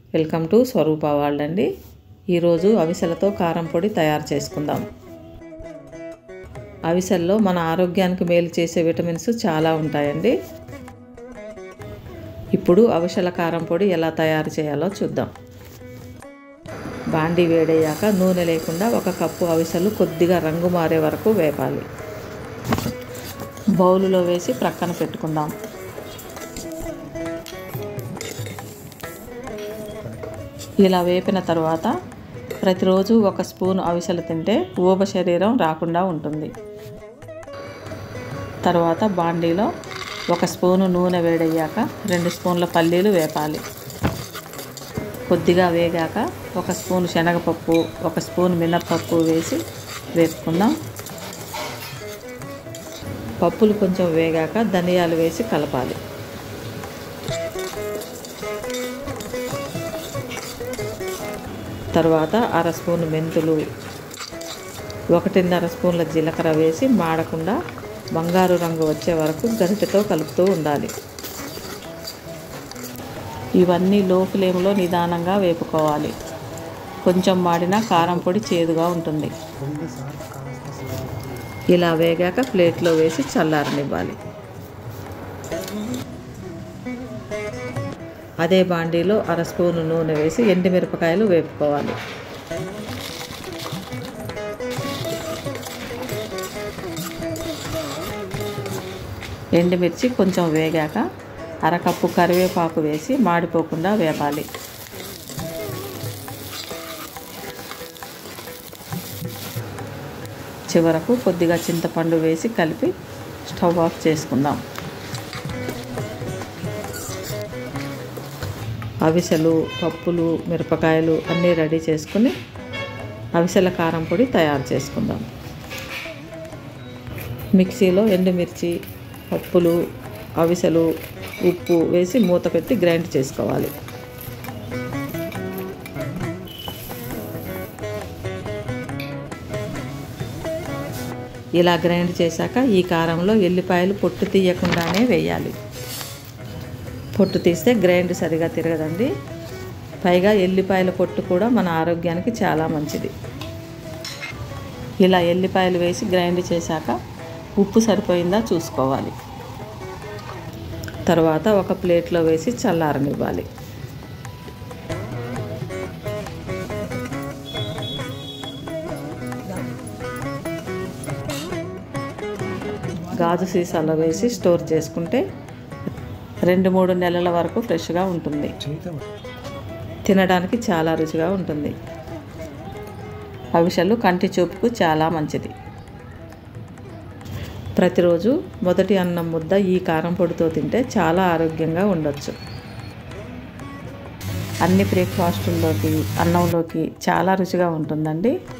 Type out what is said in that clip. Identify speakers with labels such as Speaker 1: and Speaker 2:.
Speaker 1: welcome to Swaroopa world అండి ఈరోజు అవిసెలతో కారం పొడి తయారు చేసుకుందాం అవిసెల్లో మన ఆరోగ్యానికి మేలు చేసే విటమిన్స్ చాలా ఉంటాయండి ఇప్పుడు అవిసెల కారం పొడి ఎలా తయారు చేయాలో చూద్దాం బాండి వేడయ్యాక నూనె లేకుండా ఒక కప్పు అవిసెలు కొద్దిగా రంగు మారే వరకు వేపాలి బౌలులో వేసి ప్రక్కన పెట్టుకుందాం ఇలా వేపిన తర్వాత ప్రతిరోజు ఒక స్పూన్ అవిసెలు తింటే ఊబ శరీరం రాకుండా ఉంటుంది తర్వాత బాండీలో ఒక స్పూను నూనె వేడయ్యాక రెండు స్పూన్ల పల్లీలు వేపాలి కొద్దిగా వేగాక ఒక స్పూన్ శనగపప్పు ఒక స్పూన్ మినప్పప్పు వేసి వేపుకుందాం పప్పులు కొంచెం వేగాక ధనియాలు వేసి కలపాలి తర్వాత అర స్పూన్ మెంతులు ఒకటిన్నర స్పూన్ల జీలకర్ర వేసి మాడకుండా బంగారు రంగు వచ్చే వరకు గరిటెతో కలుపుతూ ఉండాలి ఇవన్నీ లో ఫ్లేమ్లో నిదానంగా వేపుకోవాలి కొంచెం మాడినా కారం పొడి చేదుగా ఉంటుంది ఇలా వేగాక ప్లేట్లో వేసి చల్లారనివ్వాలి అదే బాండీలో అర స్పూను నూనె వేసి ఎండుమిరపకాయలు వేపుకోవాలి ఎండుమిర్చి కొంచెం వేగాక అరకప్పు కరివేపాకు వేసి మాడిపోకుండా వేపాలి చివరకు కొద్దిగా చింతపండు వేసి కలిపి స్టవ్ ఆఫ్ చేసుకుందాం అవిసెలు పప్పులు మిరపకాయలు అన్నీ రెడీ చేసుకుని అవిసెల కారం పొడి తయారు చేసుకుందాం మిక్సీలో ఎండుమిర్చి పప్పులు అవిసెలు ఉప్పు వేసి మూత పెట్టి గ్రైండ్ చేసుకోవాలి ఇలా గ్రైండ్ చేశాక ఈ కారంలో ఎల్లిపాయలు పొట్టు తీయకుండానే వేయాలి పొట్టు తీస్తే గ్రైండ్ సరిగా తిరగదండి పైగా ఎల్లిపాయల పొట్టు కూడా మన ఆరోగ్యానికి చాలా మంచిది ఇలా ఎల్లిపాయలు వేసి గ్రైండ్ చేశాక ఉప్పు సరిపోయిందా చూసుకోవాలి తర్వాత ఒక ప్లేట్లో వేసి చల్లారనివ్వాలి గాజు సీసాలో వేసి స్టోర్ చేసుకుంటే రెండు మూడు నెలల వరకు ఫ్రెష్గా ఉంటుంది తినడానికి చాలా రుచిగా ఉంటుంది అవిసెలు కంటి చూపుకు చాలా మంచిది ప్రతిరోజు మొదటి అన్నం ముద్ద ఈ కారం పొడితో తింటే చాలా ఆరోగ్యంగా ఉండొచ్చు అన్ని బ్రేక్ఫాస్టుల్లోకి అన్నంలోకి చాలా రుచిగా ఉంటుందండి